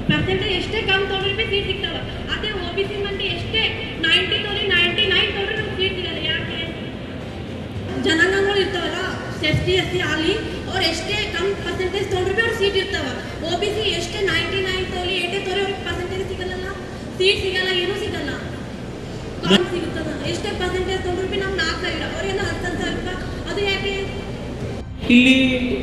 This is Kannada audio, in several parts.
ಪರ್ಸೆಂಟೇಜ್ ಎಷ್ಟೇ ಕಮ್ಮಿ ತೊಗೊಂಡ್ರೆ ಬಿ ಸೀಟ್ ಸಿಗ್ತಾವ ಅದೇ ಒ ಬಿ ಸಿ ಮಂದಿ ಎಷ್ಟೇ ನೈಂಟಿ ತೊಗೊಳಿ ನೈಂಟಿ ನೈನ್ ತೊಗೊಂಡ್ರೆ ನಮ್ಗೆ ಸೀಟ್ ಸಿಗಲ್ಲ ಯಾಕೆ ಜನಾಂಗಗಳು ಇರ್ತಾವಲ್ಲ ಎಸ್ ಟಿ ಎಸ್ ಸಿ ಅಲ್ಲಿ ಅವ್ರು ಎಷ್ಟೇ ಕಮ್ ಪರ್ಸೆಂಟೇಜ್ ತೊಗೊಂಡ್ರೆ ಬಿ ಅವ್ರು ಸೀಟ್ ಇರ್ತಾವ ಒ ಬಿ ಸಿ ಎಷ್ಟೇ ನೈಂಟಿ ನೈನ್ ತೊಗೊಳಿ ಏಟೇ ತೊಗೊಳಿ ಅವ್ರಿಗೆ ಪರ್ಸೆಂಟೇಜ್ ಸಿಗಲ್ಲ ಸೀಟ್ ಸಿಗಲ್ಲ ಏನೂ ಸಿಗಲ್ಲ ಕಾಮ್ ಸಿಗುತ್ತದ ಎಷ್ಟೇ ಪರ್ಸೆಂಟೇಜ್ ತೊಗೊಂಡ್ರೆ ಬಿ ನಮ್ಗೆ ನಾಲ್ಕು ಸಾವಿರ ಅವ್ರಿಗೇನೋ ಹತ್ತು ಹತ್ತು ಸಾವಿರ ರೂಪಾಯಿ ಅದು ಯಾಕೆ ಇಲ್ಲಿ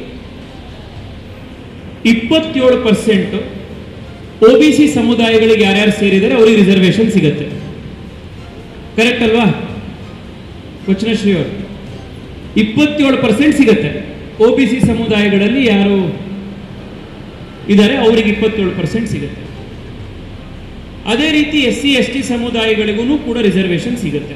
ಇಪ್ಪತ್ತೇಳು ಪರ್ಸೆಂಟ್ ಒ ಬಿ ಸಿ ಸಮುದಾಯಗಳಿಗೆ ಯಾರ್ಯಾರು ಸೇರಿದರೆ ಅವರಿಗೆ ರಿಸರ್ವೇಶನ್ ಸಿಗತ್ತೆ ಕರೆಕ್ಟ್ ಅಲ್ವಾ ವಚನಶ್ರೀ ಅವರು ಇಪ್ಪತ್ತೇಳು ಪರ್ಸೆಂಟ್ ಸಿಗತ್ತೆ ಒ ಬಿ ಸಿ ಸಮುದಾಯಗಳಲ್ಲಿ ಯಾರು ಇದ್ದಾರೆ ಅವರಿಗೆ ಇಪ್ಪತ್ತೇಳು ಪರ್ಸೆಂಟ್ ಸಿಗುತ್ತೆ ಅದೇ ರೀತಿ ಎಸ್ ಸಿ ಎಸ್ ಟಿ ಸಮುದಾಯಗಳಿಗೂ ಕೂಡ ರಿಸರ್ವೇಶನ್ ಸಿಗುತ್ತೆ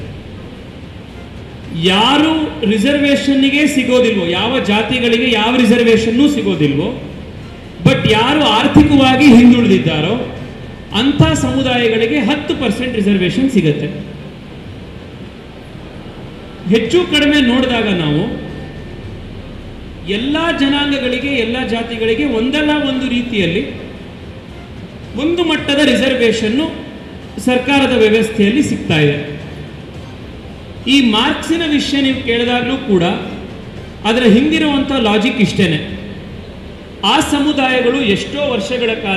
ಯಾರು ರಿಸರ್ವೇಷನ್ನಿಗೆ ಸಿಗೋದಿಲ್ವೋ ಯಾವ ಜಾತಿಗಳಿಗೆ ಯಾವ ರಿಸರ್ವೇಷನ್ನೂ ಸಿಗೋದಿಲ್ವೋ ಬಟ್ ಯಾರು ಆರ್ಥಿಕವಾಗಿ ಹಿಂದುಳಿದಿದ್ದಾರೋ ಅಂಥ ಸಮುದಾಯಗಳಿಗೆ ಹತ್ತು ಪರ್ಸೆಂಟ್ ರಿಸರ್ವೇಷನ್ ಸಿಗುತ್ತೆ ಹೆಚ್ಚು ಕಡಿಮೆ ನೋಡಿದಾಗ ನಾವು ಎಲ್ಲ ಜನಾಂಗಗಳಿಗೆ ಎಲ್ಲ ಜಾತಿಗಳಿಗೆ ಒಂದಲ್ಲ ಒಂದು ರೀತಿಯಲ್ಲಿ ಒಂದು ಮಟ್ಟದ ರಿಸರ್ವೇಷನ್ನು ಸರ್ಕಾರದ ವ್ಯವಸ್ಥೆಯಲ್ಲಿ ಸಿಗ್ತಾ ಇದೆ ಈ ಮಾರ್ಕ್ಸಿನ ವಿಷಯ ನೀವು ಕೇಳಿದಾಗಲೂ ಕೂಡ ಅದರ ಹಿಂದಿರುವಂಥ ಲಾಜಿಕ್ ಇಷ್ಟೇನೆ ಆ ಸಮುದಾಯಗಳು ಎಷ್ಟೋ ವರ್ಷಗಳ ಕಾಲ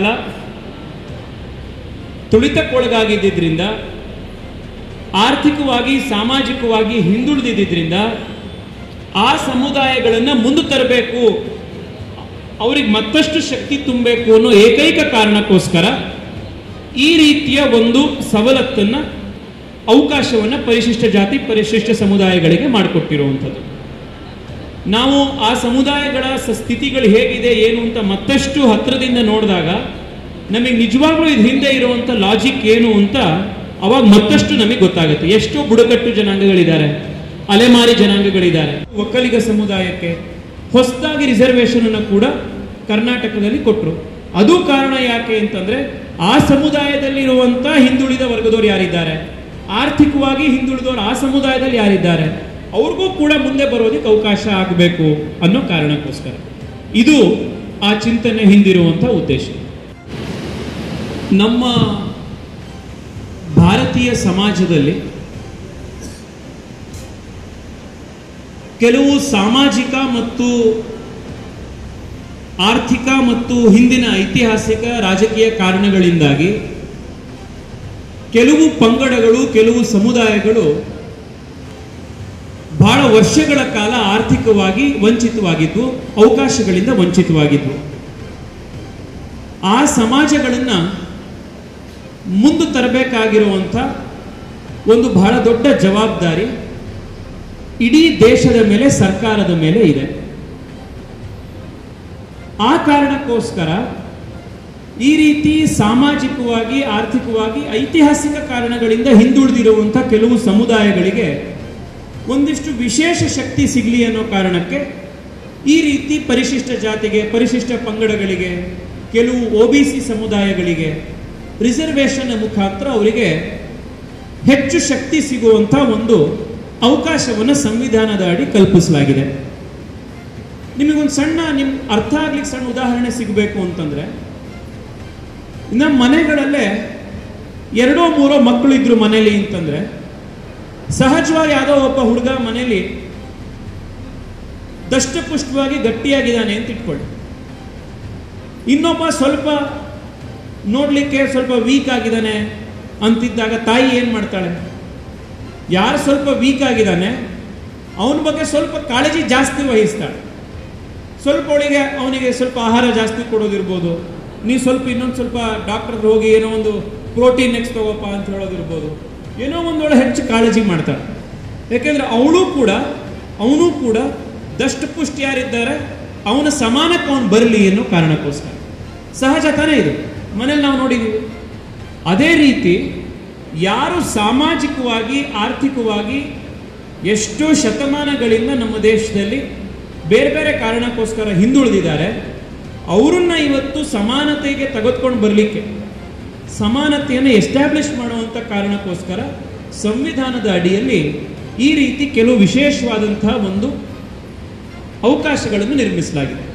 ತುಳಿತಕ್ಕೊಳಗಾಗಿದ್ದರಿಂದ ಆರ್ಥಿಕವಾಗಿ ಸಾಮಾಜಿಕವಾಗಿ ಹಿಂದುಳಿದಿದ್ದರಿಂದ ಆ ಸಮುದಾಯಗಳನ್ನು ಮುಂದೆ ತರಬೇಕು ಅವ್ರಿಗೆ ಮತ್ತಷ್ಟು ಶಕ್ತಿ ತುಂಬಬೇಕು ಅನ್ನೋ ಏಕೈಕ ಕಾರಣಕ್ಕೋಸ್ಕರ ಈ ರೀತಿಯ ಒಂದು ಸವಲತ್ತನ್ನು ಅವಕಾಶವನ್ನು ಪರಿಶಿಷ್ಟ ಜಾತಿ ಪರಿಶಿಷ್ಟ ಸಮುದಾಯಗಳಿಗೆ ಮಾಡಿಕೊಟ್ಟಿರುವಂಥದ್ದು ನಾವು ಆ ಸಮುದಾಯಗಳ ಸ- ಸ್ಥಿತಿಗಳು ಹೇಗಿದೆ ಏನು ಅಂತ ಮತ್ತಷ್ಟು ಹತ್ತಿರದಿಂದ ನೋಡಿದಾಗ ನಮಗೆ ನಿಜವಾಗ್ಲೂ ಇದು ಹಿಂದೆ ಇರುವಂಥ ಲಾಜಿಕ್ ಏನು ಅಂತ ಅವಾಗ ಮತ್ತಷ್ಟು ನಮಗೆ ಗೊತ್ತಾಗುತ್ತೆ ಎಷ್ಟೋ ಬುಡಕಟ್ಟು ಜನಾಂಗಗಳಿದ್ದಾರೆ ಅಲೆಮಾರಿ ಜನಾಂಗಗಳಿದ್ದಾರೆ ಒಕ್ಕಲಿಗ ಸಮುದಾಯಕ್ಕೆ ಹೊಸದಾಗಿ ರಿಸರ್ವೇಷನ್ ಅನ್ನು ಕೂಡ ಕರ್ನಾಟಕದಲ್ಲಿ ಕೊಟ್ಟರು ಅದು ಕಾರಣ ಯಾಕೆ ಅಂತಂದ್ರೆ ಆ ಸಮುದಾಯದಲ್ಲಿರುವಂಥ ಹಿಂದುಳಿದ ವರ್ಗದವರು ಯಾರಿದ್ದಾರೆ ಆರ್ಥಿಕವಾಗಿ ಹಿಂದುಳಿದವರು ಆ ಸಮುದಾಯದಲ್ಲಿ ಯಾರಿದ್ದಾರೆ ಅವ್ರಿಗೂ ಕೂಡ ಮುಂದೆ ಬರೋದಕ್ಕೆ ಅವಕಾಶ ಆಗಬೇಕು ಅನ್ನೋ ಕಾರಣಕ್ಕೋಸ್ಕರ ಇದು ಆ ಚಿಂತನೆ ಹಿಂದಿರುವಂಥ ಉದ್ದೇಶ ನಮ್ಮ ಭಾರತೀಯ ಸಮಾಜದಲ್ಲಿ ಕೆಲವು ಸಾಮಾಜಿಕ ಮತ್ತು ಆರ್ಥಿಕ ಮತ್ತು ಹಿಂದಿನ ಐತಿಹಾಸಿಕ ರಾಜಕೀಯ ಕಾರಣಗಳಿಂದಾಗಿ ಕೆಲವು ಪಂಗಡಗಳು ಕೆಲವು ಸಮುದಾಯಗಳು ಬಹಳ ವರ್ಷಗಳ ಕಾಲ ಆರ್ಥಿಕವಾಗಿ ವಂಚಿತವಾಗಿದ್ವು ಅವಕಾಶಗಳಿಂದ ವಂಚಿತವಾಗಿದ್ವು ಆ ಸಮಾಜಗಳನ್ನು ಮುಂದೆ ತರಬೇಕಾಗಿರುವಂಥ ಒಂದು ಬಹಳ ದೊಡ್ಡ ಜವಾಬ್ದಾರಿ ಇಡೀ ದೇಶದ ಮೇಲೆ ಸರ್ಕಾರದ ಮೇಲೆ ಇದೆ ಆ ಕಾರಣಕ್ಕೋಸ್ಕರ ಈ ರೀತಿ ಸಾಮಾಜಿಕವಾಗಿ ಆರ್ಥಿಕವಾಗಿ ಐತಿಹಾಸಿಕ ಕಾರಣಗಳಿಂದ ಹಿಂದುಳಿದಿರುವಂಥ ಕೆಲವು ಸಮುದಾಯಗಳಿಗೆ ಒಂದಿಷ್ಟು ವಿಶೇಷ ಶಕ್ತಿ ಸಿಗಲಿ ಅನ್ನೋ ಕಾರಣಕ್ಕೆ ಈ ರೀತಿ ಪರಿಶಿಷ್ಟ ಜಾತಿಗೆ ಪರಿಶಿಷ್ಟ ಪಂಗಡಗಳಿಗೆ ಕೆಲವು ಒ ಬಿ ಸಿ ಸಮುದಾಯಗಳಿಗೆ ರಿಸರ್ವೇಷನ್ ಮುಖಾಂತರ ಅವರಿಗೆ ಹೆಚ್ಚು ಶಕ್ತಿ ಸಿಗುವಂಥ ಒಂದು ಅವಕಾಶವನ್ನು ಸಂವಿಧಾನದ ಅಡಿ ಕಲ್ಪಿಸಲಾಗಿದೆ ನಿಮಗೊಂದು ಸಣ್ಣ ನಿಮ್ ಅರ್ಥ ಆಗ್ಲಿಕ್ಕೆ ಸಣ್ಣ ಉದಾಹರಣೆ ಸಿಗಬೇಕು ಅಂತಂದ್ರೆ ನಮ್ಮ ಮನೆಗಳಲ್ಲೇ ಎರಡೋ ಮೂರೋ ಮಕ್ಕಳು ಇದ್ರು ಮನೇಲಿ ಅಂತಂದ್ರೆ ಸಹಜವಾಗಿ ಯಾವುದೋ ಒಬ್ಬ ಹುಡುಗ ಮನೇಲಿ ದಷ್ಟಪುಷ್ಟವಾಗಿ ಗಟ್ಟಿಯಾಗಿದ್ದಾನೆ ಅಂತ ಇಟ್ಕೊಳ್ಳಿ ಇನ್ನೊಬ್ಬ ಸ್ವಲ್ಪ ನೋಡ್ಲಿಕ್ಕೆ ಸ್ವಲ್ಪ ವೀಕ್ ಆಗಿದ್ದಾನೆ ಅಂತಿದ್ದಾಗ ತಾಯಿ ಏನು ಮಾಡ್ತಾಳೆ ಯಾರು ಸ್ವಲ್ಪ ವೀಕ್ ಆಗಿದ್ದಾನೆ ಅವನ ಬಗ್ಗೆ ಸ್ವಲ್ಪ ಕಾಳಜಿ ಜಾಸ್ತಿ ವಹಿಸ್ತಾಳೆ ಸ್ವಲ್ಪ ಅವಳಿಗೆ ಅವನಿಗೆ ಸ್ವಲ್ಪ ಆಹಾರ ಜಾಸ್ತಿ ಕೊಡೋದಿರ್ಬೋದು ನೀವು ಸ್ವಲ್ಪ ಇನ್ನೊಂದು ಸ್ವಲ್ಪ ಡಾಕ್ಟರ್ ಹೋಗಿ ಏನೋ ಒಂದು ಪ್ರೋಟೀನ್ ನೆಕ್ಸ್ಟ್ ತಗೋಪ್ಪ ಅಂತ ಹೇಳೋದಿರ್ಬೋದು ಏನೋ ಒಂದೊಳ್ಳೆ ಹೆಚ್ಚು ಕಾಳಜಿ ಮಾಡ್ತಾಳೆ ಯಾಕೆಂದ್ರೆ ಅವಳು ಕೂಡ ಅವನು ಕೂಡ ದಷ್ಟಪುಷ್ಟಿ ಯಾರಿದ್ದಾರೆ ಅವನ ಸಮಾನಕ್ಕೆ ಅವನು ಬರಲಿ ಅನ್ನೋ ಕಾರಣಕ್ಕೋಸ್ಕರ ಸಹಜ ತಾನೇ ಇದು ಮನೇಲಿ ನಾವು ನೋಡಿದ್ದೀವಿ ಅದೇ ರೀತಿ ಯಾರು ಸಾಮಾಜಿಕವಾಗಿ ಆರ್ಥಿಕವಾಗಿ ಎಷ್ಟೋ ಶತಮಾನಗಳಿಂದ ನಮ್ಮ ದೇಶದಲ್ಲಿ ಬೇರೆ ಬೇರೆ ಕಾರಣಕ್ಕೋಸ್ಕರ ಹಿಂದುಳಿದಿದ್ದಾರೆ ಅವರನ್ನ ಇವತ್ತು ಸಮಾನತೆಗೆ ತೆಗೆದುಕೊಂಡು ಬರಲಿಕ್ಕೆ ಸಮಾನತೆಯನ್ನು ಎಸ್ಟಾಬ್ಲಿಷ್ ಮಾಡುವಂಥ ಕಾರಣಕ್ಕೋಸ್ಕರ ಸಂವಿಧಾನದ ಅಡಿಯಲ್ಲಿ ಈ ರೀತಿ ಕೆಲವು ವಿಶೇಷವಾದಂತಹ ಒಂದು ಅವಕಾಶಗಳನ್ನು ನಿರ್ಮಿಸಲಾಗಿದೆ